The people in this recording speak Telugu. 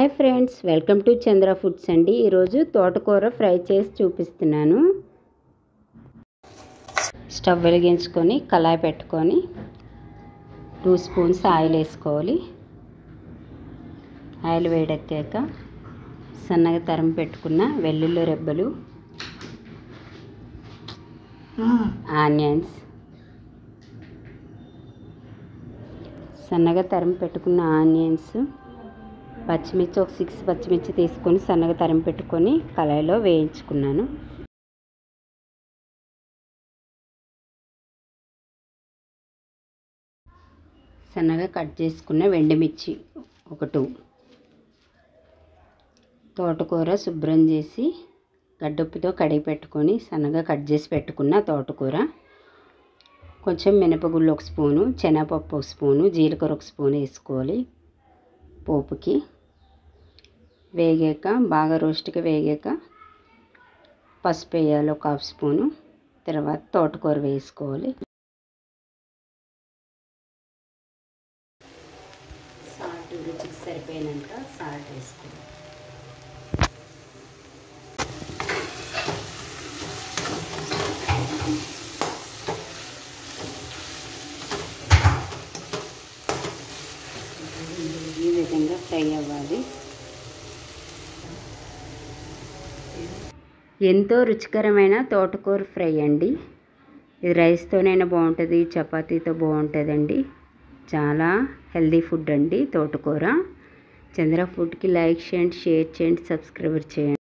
hi friends welcome to Chandra foods అండి ఈరోజు తోటకూర ఫ్రై చేసి చూపిస్తున్నాను స్టవ్ వెలిగించుకొని కళాయి పెట్టుకొని టూ స్పూన్స్ ఆయిల్ వేసుకోవాలి ఆయిల్ వేడెక్కాక సన్నగా తరం పెట్టుకున్న వెల్లుల్లి రెబ్బలు ఆనియన్స్ సన్నగా తరిమి పెట్టుకున్న ఆనియన్స్ పచ్చిమిర్చి ఒక సిక్స్ పచ్చిమిర్చి తీసుకొని సన్నగా తరిమి పెట్టుకొని కళాయిలో వేయించుకున్నాను సన్నగా కట్ చేసుకున్న వెండిమిర్చి ఒక టూ తోటకూర శుభ్రం చేసి గడ్డప్పుతో కడిగి పెట్టుకొని సన్నగా కట్ చేసి పెట్టుకున్న తోటకూర కొంచెం మినపగుళ్ళు ఒక స్పూను శనగపప్పు ఒక స్పూను జీలకర్ర ఒక స్పూన్ వేసుకోవాలి పోపుకి వేగాక బాగా రోస్ట్గా వేగాక పసుపు వేయాలి ఒక హాఫ్ స్పూను తర్వాత తోటకూర వేసుకోవాలి సాల్ట్ రుచికి సరిపోయినాక సాల్ట్ వేసుకోవాలి ఈ విధంగా ఫ్రై అవ్వాలి ఎంతో రుచికరమైన తోటకూర ఫ్రై అండి ఇది రైస్తోనైనా బాగుంటుంది చపాతీతో బాగుంటుందండి చాలా హెల్దీ ఫుడ్ అండి తోటకూర చంద్ర ఫుడ్కి లైక్ చేయండి షేర్ చేయండి సబ్స్క్రైబర్ చేయండి